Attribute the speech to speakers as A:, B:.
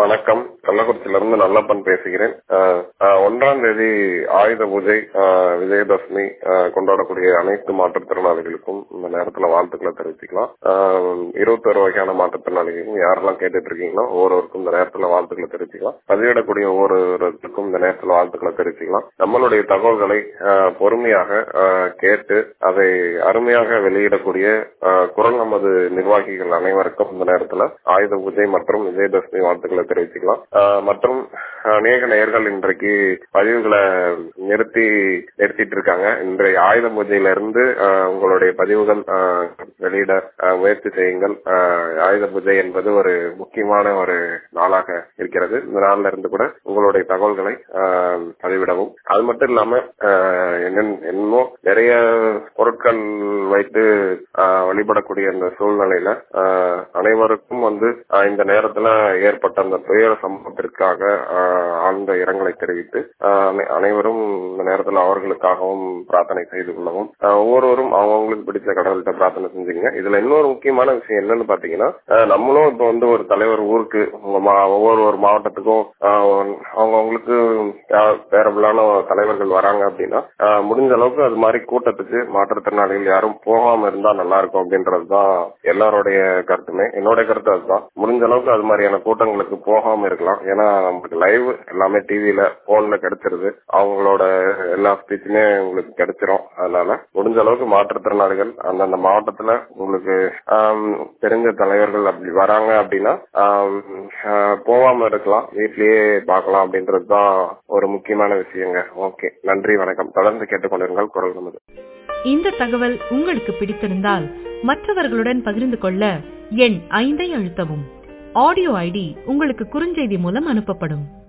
A: வணக்கம் கள்ளக்குறிச்சியிலிருந்து நல்லப்பன் பேசுகிறேன் அஹ், அஹ், ஒன்றாம் தேதி ஆயுத பூஜை அஹ், விஜயதசமி அஹ், கொண்டாடக்கூடிய அனைத்து மாற்றுத்திறனாளிகளுக்கும் இந்த நேரத்துல வாழ்த்துக்களை தெரிவிச்சுக்கலாம் அஹ், இருபத்தொரு வகையான மாற்றுத்திறனாளிகளுக்கும் யாரெல்லாம் கேட்டுட்டு இருக்கீங்களோ ஒவ்வொருவருக்கும் இந்த நேரத்துல வாழ்த்துக்களை தெரிவிச்சுக்கலாம் பதிவிடக்கூடிய ஒவ்வொருவருக்கும் இந்த நேரத்துல வாழ்த்துக்களை தெரிவிச்சுக்கலாம் நம்மளுடைய தகவல்களை அஹ், பொறுமையாக அஹ், கேட்டு அதை அருமையாக வெளியிடக்கூடிய அஹ், குரல் நமது நிர்வாகிகள் அனைவருக்கும் இந்த நேரத்துல ஆயுத பூஜை மற்றும் விஜயதசமி வாழ்த்துக்களை தெரிவிச்சுக்கலாம் ஆஹ் மற்றும் அநேக நேயர்கள் இன்றைக்கு பதிவுகளை நிறுத்தி நிறுத்திட்டு இருக்காங்க இன்றைய ஆயுத பூஜையில இருந்து ஆஹ் உங்களுடைய பதிவுகள் ஆஹ் வெளியிட ஆஹ் முயற்சி செய்யுங்கள் ஆஹ் ஆயுத பூஜை என்பது ஒரு முக்கியமான ஒரு நாளாக இருக்கிறது இந்த நாள்ல இருந்து கூட உங்களுடைய தகவல்களை ஆஹ் பதிவிடவும் அது மட்டும் இல்லாம ஆஹ் என்னென்ன- என்னமோ நிறைய பொருட்கள் வைத்து ஆஹ் வழிபடக்கூடிய இந்த சூழ்நிலையில ஆஹ் அனைவருக்கும் வந்து ஆஹ் இந்த நேரத்துல ஏற்பட்ட அந்த துயர சம்பவத்திற்காக ஆஹ் ஆழ்ந்த இரங்கலை தெரிவித்து ஆஹ் அனை- அனைவரும் இந்த நேரத்துல அவர்களுக்காகவும் பிரார்த்தனை செய்து கொள்ளவும் ஆஹ் ஒவ்வொருவரும் அவங்களுக்கு பிடிச்ச கடவுள்கிட்ட பிரார்த்தனை செஞ்சுங்க இதுல இன்னொரு முக்கியமான விஷயம் என்னன்னு பாத்தீங்கன்னா ஆஹ் நம்மளும் இப்ப வந்து ஒரு தலைவர் ஊருக்கு உங்க மா- ஒவ்வொரு ஒரு மாவட்டத்துக்கும் அவங்கவுங்களுக்கு பேரபிளான தலைவர்கள் வராங்க அப்படின்னா ஆஹ் முடிஞ்ச அளவுக்கு அது மாதிரி கூட்டத்துக்கு மாற்றுத்திறனாளிகள் யாரும் போகாம இருந்தா நல்லா இருக்கும் அப்படின்றதுதான் எல்லாருடைய கருத்துமே என்னோட கருத்து அதுதான் முடிஞ்ச அளவுக்கு அது மாதிரியான கூட்டங்களுக்கு போகாம இருக்கலாம் ஏன்னா நமக்கு லைவ் எல்லாமே டிவில போன்ல கிடைச்சிருது அவங்களோட எல்லா ஸ்பீச்சுமே உங்களுக்கு கிடைச்சிரும் அதனால முடிஞ்ச அளவுக்கு மாற்றுத்திறனாளிகள் அந்தந்த மாவட்டத்துல உங்களுக்கு ஆம், தெரிஞ்ச தலைவர்கள் அப்படி வராங்க அப்படின்னா ஆம், ஆஹ், போகாம இருக்கலாம் வீட்லயே பார்க்கலாம் அப்படின்றது தான் ஒரு முக்கியமான விஷயங்க ஓகே நன்றி வணக்கம் தொடர்ந்து கேட்டுக்கொண்டிருங்கள் குரல் நமது
B: இந்த தகவல் உங்களுக்கு பிடித்திருந்தால் மற்றவர்களுடன் பகிர்ந்து கொள்ள எண் ஐந்தை அழுத்தவும் ஆடியோ ஐடி உங்களுக்கு குறுஞ்செய்தி மூலம் அனுப்பப்படும்